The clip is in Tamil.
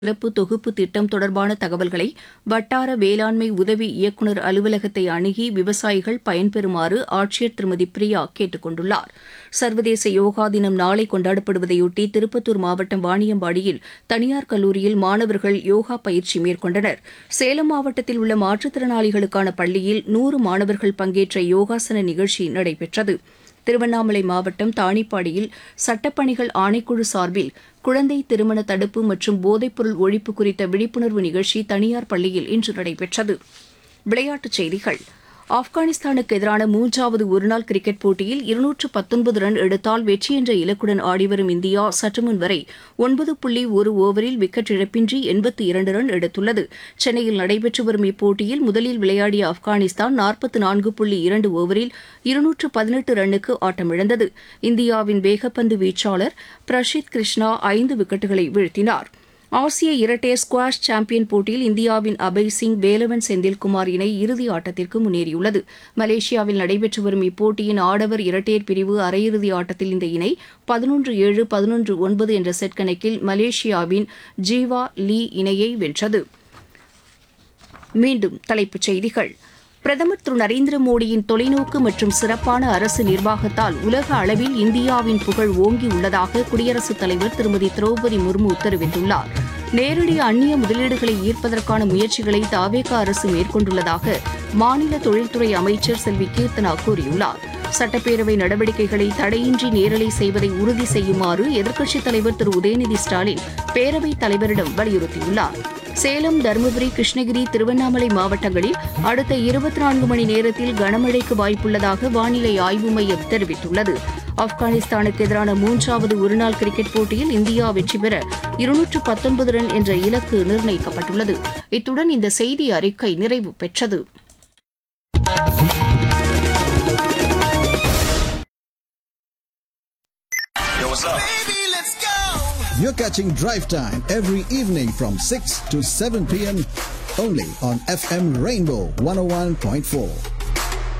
சிறப்பு தொகுப்பு திட்டம் தொடர்பான தகவல்களை வட்டார வேளாண்மை உதவி இயக்குநர் அலுவலகத்தை அணுகி விவசாயிகள் பயன்பெறுமாறு ஆட்சியர் திருமதி பிரியா கேட்டுக் கொண்டுள்ளார் சர்வதேச யோகா தினம் நாளை கொண்டாடப்படுவதையொட்டி திருப்பத்தூர் மாவட்டம் வாணியம்பாடியில் தனியார் கல்லூரியில் மாணவர்கள் யோகா பயிற்சி மேற்கொண்டனர் சேலம் மாவட்டத்தில் உள்ள மாற்றுத்திறனாளிகளுக்கான பள்ளியில் நூறு மாணவர்கள் பங்கேற்ற யோகாசன நிகழ்ச்சி நடைபெற்றது திருவண்ணாமலை மாவட்டம் தாணிப்பாடியில் சட்டப்பணிகள் ஆணைக்குழு சார்பில் குழந்தை திருமண தடுப்பு மற்றும் போதைப்பொருள் ஒழிப்பு குறித்த விழிப்புணர்வு நிகழ்ச்சி தனியார் பள்ளியில் இன்று நடைபெற்றது விளையாட்டுச் செய்திகள் ஆப்கானிஸ்தானுக்கு எதிரான மூன்றாவது ஒருநாள் கிரிக்கெட் போட்டியில் இருநூற்று பத்தொன்பது ரன் எடுத்தால் வெற்றி என்ற இலக்குடன் ஆடிவரும் இந்தியா சற்றுமுன் வரை ஒன்பது புள்ளி ஒரு ஓவரில் விக்கெட் இழப்பின்றி எண்பத்தி இரண்டு ரன் எடுத்துள்ளது சென்னையில் நடைபெற்று வரும் இப்போட்டியில் முதலில் விளையாடிய ஆப்கானிஸ்தான் நாற்பத்து நான்கு புள்ளி இரண்டு ஓவரில் இருநூற்று பதினெட்டு ரன்னுக்கு ஆட்டமிழந்தது இந்தியாவின் வேகப்பந்து வீச்சாளர் பிரஷித் கிருஷ்ணா ஐந்து விக்கெட்டுகளை வீழ்த்தினார் ஆசிய இரட்டையர் ஸ்குவாஷ் சாம்பியன் போட்டியில் இந்தியாவின் அபய் சிங் வேலவன் செந்தில்குமார் இணை இறுதி ஆட்டத்திற்கு முன்னேறியுள்ளது மலேசியாவில் நடைபெற்று வரும் இப்போட்டியின் ஆடவர் இரட்டையர் பிரிவு அரையிறுதி ஆட்டத்தில் இந்த இணை பதினொன்று ஏழு பதினொன்று ஒன்பது என்ற செட் கணக்கில் மலேசியாவின் ஜீவா லீ இணையை வென்றது மீண்டும் தலைப்புச் செய்திகள் பிரதமர் திரு நரேந்திர மோடியின் தொலைநோக்கு மற்றும் சிறப்பான அரசு நிர்வாகத்தால் உலக அளவில் இந்தியாவின் புகழ் ஓங்கி உள்ளதாக குடியரசுத் தலைவர் திருமதி திரௌபதி முர்மு தெரிவித்துள்ளார் நேரடி அந்நிய முதலீடுகளை ஈர்ப்பதற்கான முயற்சிகளை தாவேகா அரசு மேற்கொண்டுள்ளதாக மாநில தொழில்துறை அமைச்சர் செல்வி கீர்த்தனா கூறியுள்ளார் சட்டப்பேரவை நடவடிக்கைகளை தடையின்றி நேரலை செய்வதை உறுதி செய்யுமாறு எதிர்க்கட்சித் தலைவர் திரு உதயநிதி ஸ்டாலின் பேரவைத் தலைவரிடம் வலியுறுத்தியுள்ளார் சேலம் தருமபுரி கிருஷ்ணகிரி திருவண்ணாமலை மாவட்டங்களில் அடுத்த இருபத்தி நான்கு மணி நேரத்தில் கனமழைக்கு வாய்ப்புள்ளதாக வானிலை ஆய்வு மையம் தெரிவித்துள்ளது ஆப்கானிஸ்தானுக்கு எதிரான மூன்றாவது ஒருநாள் கிரிக்கெட் போட்டியில் இந்தியா வெற்றி பெற இருநூற்று பத்தொன்பது ரன் என்ற இலக்கு நிர்ணயிக்கப்பட்டுள்ளது இத்துடன் இந்த செய்தி அறிக்கை நிறைவு பெற்றது Yo, what's up? Baby, let's go! You're catching Drive Time every evening from 6 to 7 p.m. only on FM Rainbow 101.4.